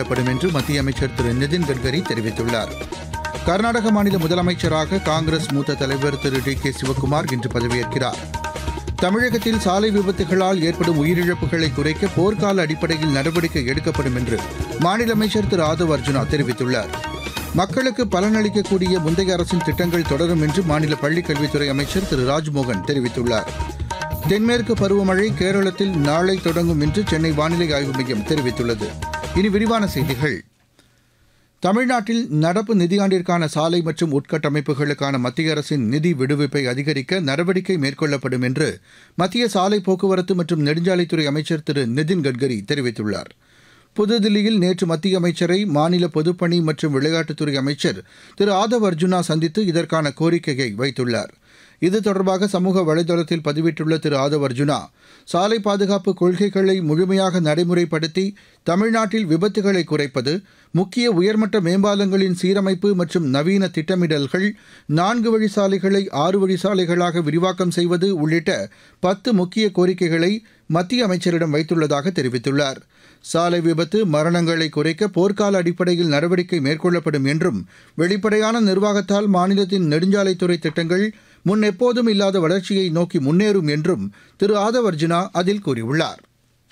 மேற்கொள்ளப்படும் என்று மத்திய அமைச்சர் திரு நிதின் கட்கரி தெரிவித்துள்ளார் கர்நாடக மாநில முதலமைச்சராக காங்கிரஸ் மூத்த தலைவர் திரு டி கே சிவக்குமார் இன்று பதவியேற்கிறார் தமிழகத்தில் சாலை விபத்துகளால் ஏற்படும் உயிரிழப்புகளை குறைக்க போர்க்கால அடிப்படையில் நடவடிக்கை எடுக்கப்படும் என்று மாநில அமைச்சர் திரு ஆதவ் அர்ஜுனா தெரிவித்துள்ளார் மக்களுக்கு பலனளிக்கக்கூடிய முந்தைய அரசின் திட்டங்கள் தொடரும் என்று மாநில பள்ளிக் கல்வித்துறை அமைச்சர் திரு ராஜ்மோகன் தெரிவித்துள்ளார் தென்மேற்கு பருவமழை கேரளத்தில் நாளை தொடங்கும் என்று சென்னை வானிலை ஆய்வு மையம் தெரிவித்துள்ளது இனி விரிவான செய்திகள் தமிழ்நாட்டில் நடப்பு நிதியாண்டிற்கான சாலை மற்றும் உட்கட்டமைப்புகளுக்கான மத்திய அரசின் நிதி விடுவிப்பை அதிகரிக்க நடவடிக்கை மேற்கொள்ளப்படும் என்று மத்திய சாலை போக்குவரத்து மற்றும் நெடுஞ்சாலைத்துறை அமைச்சர் திரு நிதின் கட்கரி தெரிவித்துள்ளார் புதுதில்லியில் நேற்று மத்திய அமைச்சரை மாநில பொதுப்பணி மற்றும் விளையாட்டுத்துறை அமைச்சர் திரு ஆதவ் அர்ஜுனா சந்தித்து இதற்கான கோரிக்கையை வைத்துள்ளார் இது தொடர்பாக சமூக வலைதளத்தில் பதிவிட்டுள்ள திரு ஆதவ் அர்ஜுனா சாலை பாதுகாப்பு கொள்கைகளை முழுமையாக நடைமுறைப்படுத்தி தமிழ்நாட்டில் விபத்துகளை குறைப்பது முக்கிய உயர்மட்ட மேம்பாலங்களின் சீரமைப்பு மற்றும் நவீன திட்டமிடல்கள் நான்கு வழி சாலைகளை ஆறு வழி சாலைகளாக விரிவாக்கம் செய்வது உள்ளிட்ட பத்து முக்கிய கோரிக்கைகளை மத்திய அமைச்சரிடம் வைத்துள்ளதாக தெரிவித்துள்ளார் சாலை விபத்து மரணங்களை குறைக்க போர்க்கால அடிப்படையில் நடவடிக்கை மேற்கொள்ளப்படும் என்றும் வெளிப்படையான நிர்வாகத்தால் மாநிலத்தின் நெடுஞ்சாலைத்துறை திட்டங்கள் முன் எப்போதும் இல்லாத வளர்ச்சியை நோக்கி முன்னேறும் என்றும் திரு ஆதவ் அர்ஜுனா அதில் கூறியுள்ளார்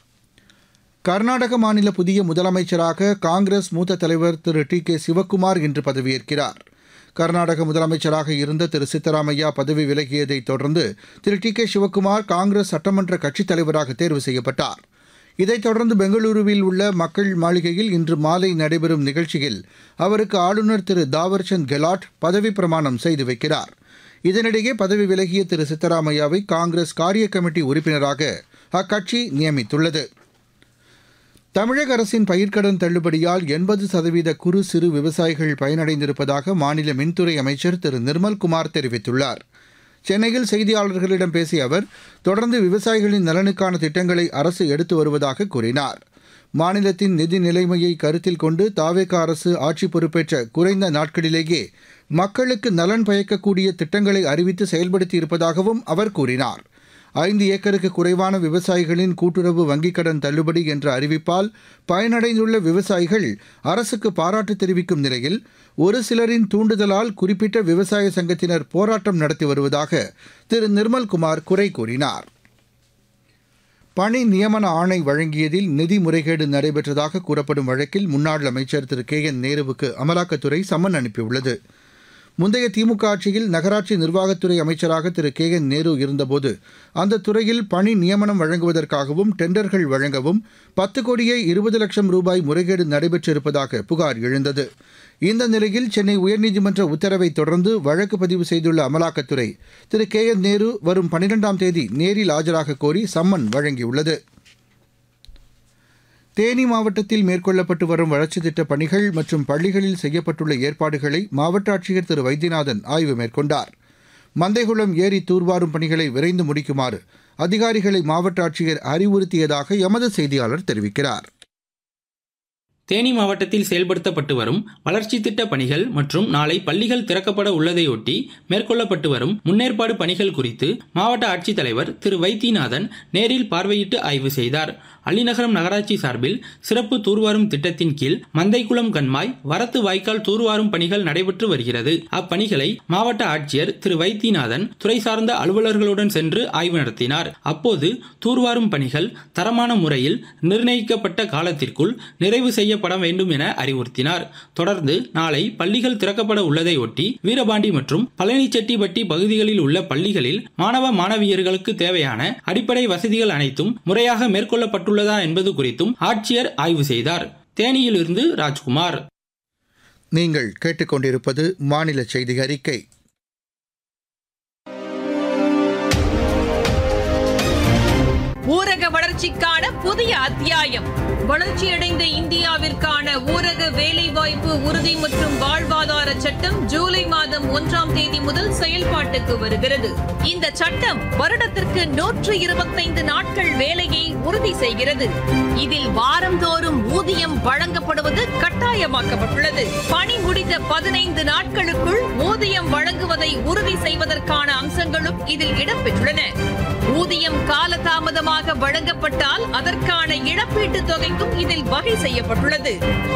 கர்நாடக மாநில புதிய முதலமைச்சராக காங்கிரஸ் மூத்த தலைவர் திரு டி கே சிவக்குமார் இன்று பதவியேற்கிறார் கர்நாடக முதலமைச்சராக இருந்த திரு சித்தராமையா பதவி விலகியதைத் தொடர்ந்து திரு டி கே சிவக்குமார் காங்கிரஸ் சட்டமன்ற கட்சித் தலைவராக தேர்வு செய்யப்பட்டார் இதைத் தொடர்ந்து பெங்களூருவில் உள்ள மக்கள் மாளிகையில் இன்று மாலை நடைபெறும் நிகழ்ச்சியில் அவருக்கு ஆளுநர் திரு தாவர்சந்த் கெலாட் பதவி பிரமாணம் செய்து வைக்கிறார் இதனிடையே பதவி விலகிய திரு சித்தராமையாவை காங்கிரஸ் காரிய கமிட்டி உறுப்பினராக அக்கட்சி நியமித்துள்ளது தமிழக அரசின் பயிர்க்கடன் தள்ளுபடியால் எண்பது சதவீத குறு சிறு விவசாயிகள் பயனடைந்திருப்பதாக மாநில மின்துறை அமைச்சர் திரு நிர்மல்குமார் தெரிவித்துள்ளார் சென்னையில் செய்தியாளர்களிடம் பேசிய அவர் தொடர்ந்து விவசாயிகளின் நலனுக்கான திட்டங்களை அரசு எடுத்து வருவதாக கூறினார் மாநிலத்தின் நிதி நிலைமையை கருத்தில் கொண்டு தாவேக அரசு ஆட்சி பொறுப்பேற்ற குறைந்த நாட்களிலேயே மக்களுக்கு நலன் பயக்கக்கூடிய திட்டங்களை அறிவித்து செயல்படுத்தி இருப்பதாகவும் அவர் கூறினார் ஐந்து ஏக்கருக்கு குறைவான விவசாயிகளின் கூட்டுறவு வங்கிக் கடன் தள்ளுபடி என்ற அறிவிப்பால் பயனடைந்துள்ள விவசாயிகள் அரசுக்கு பாராட்டு தெரிவிக்கும் நிலையில் ஒரு சிலரின் தூண்டுதலால் குறிப்பிட்ட விவசாய சங்கத்தினர் போராட்டம் நடத்தி வருவதாக திரு நிர்மல்குமார் குறை கூறினார் பணி நியமன ஆணை வழங்கியதில் நிதி முறைகேடு நடைபெற்றதாக கூறப்படும் வழக்கில் முன்னாள் அமைச்சர் திரு கே என் நேருவுக்கு அமலாக்கத்துறை சம்மன் அனுப்பியுள்ளது முந்தைய திமுக ஆட்சியில் நகராட்சி நிர்வாகத்துறை அமைச்சராக திரு கே என் நேரு இருந்தபோது அந்த துறையில் பணி நியமனம் வழங்குவதற்காகவும் டெண்டர்கள் வழங்கவும் பத்து கோடியே இருபது லட்சம் ரூபாய் முறைகேடு நடைபெற்றிருப்பதாக புகார் எழுந்தது இந்த நிலையில் சென்னை உயர்நீதிமன்ற உத்தரவை தொடர்ந்து வழக்கு பதிவு செய்துள்ள அமலாக்கத்துறை திரு கே என் நேரு வரும் பனிரெண்டாம் தேதி நேரில் ஆஜராக கோரி சம்மன் வழங்கியுள்ளது தேனி மாவட்டத்தில் மேற்கொள்ளப்பட்டு வரும் வளர்ச்சித் திட்டப் பணிகள் மற்றும் பள்ளிகளில் செய்யப்பட்டுள்ள ஏற்பாடுகளை மாவட்ட ஆட்சியர் திரு வைத்தியநாதன் ஆய்வு மேற்கொண்டார் மந்தைகுளம் ஏரி தூர்வாரும் பணிகளை விரைந்து முடிக்குமாறு அதிகாரிகளை மாவட்ட ஆட்சியர் அறிவுறுத்தியதாக எமது செய்தியாளர் தெரிவிக்கிறார் தேனி மாவட்டத்தில் செயல்படுத்தப்பட்டு வரும் வளர்ச்சி திட்ட பணிகள் மற்றும் நாளை பள்ளிகள் திறக்கப்பட உள்ளதையொட்டி மேற்கொள்ளப்பட்டு வரும் முன்னேற்பாடு பணிகள் குறித்து மாவட்ட ஆட்சித்தலைவர் திரு வைத்தியநாதன் நேரில் பார்வையிட்டு ஆய்வு செய்தார் அள்ளிநகரம் நகராட்சி சார்பில் சிறப்பு தூர்வாரும் திட்டத்தின் கீழ் மந்தைக்குளம் கண்மாய் வரத்து வாய்க்கால் தூர்வாரும் பணிகள் நடைபெற்று வருகிறது அப்பணிகளை மாவட்ட ஆட்சியர் திரு வைத்தியநாதன் துறை சார்ந்த அலுவலர்களுடன் சென்று ஆய்வு நடத்தினார் அப்போது தூர்வாரும் பணிகள் தரமான முறையில் நிர்ணயிக்கப்பட்ட காலத்திற்குள் நிறைவு செய்யப்பட வேண்டும் என அறிவுறுத்தினார் தொடர்ந்து நாளை பள்ளிகள் திறக்கப்பட உள்ளதை ஒட்டி வீரபாண்டி மற்றும் பழனிச்செட்டிப்பட்டி பகுதிகளில் உள்ள பள்ளிகளில் மாணவ மாணவியர்களுக்கு தேவையான அடிப்படை வசதிகள் அனைத்தும் முறையாக மேற்கொள்ளப்பட்டுள்ள உள்ளதா என்பது குறித்தும் ஆட்சியர் ஆய்வு செய்தார் தேனியிலிருந்து ராஜ்குமார் நீங்கள் கேட்டுக்கொண்டிருப்பது மாநில செய்தி அறிக்கை ஊரக வளர்ச்சிக்கான புதிய அத்தியாயம் வளர்ச்சியடைந்த இந்தியாவிற்கான ஊரக வேலைவாய்ப்பு உறுதி மற்றும் வாழ்வாதார சட்டம் ஜூலை மாதம் ஒன்றாம் தேதி முதல் செயல்பாட்டுக்கு வருகிறது இந்த சட்டம் வருடத்திற்கு நூற்று இருபத்தைந்து நாட்கள் வேலையை உறுதி செய்கிறது இதில் வாரந்தோறும் ஊதியம் வழங்கப்படுவது கட்டாயமாக்கப்பட்டுள்ளது பணி முடிந்த பதினைந்து நாட்களுக்குள் ஊதியம் வழங்குவதை உறுதி செய்வதற்கான அம்சங்களும் இதில் இடம்பெற்றுள்ளன ஊதியம் காலதாமதமாக வழங்கப்பட்டால் அதற்கான இழப்பீட்டுத் தொகைக்கும் இதில் வகை செய்யப்பட்டுள்ளது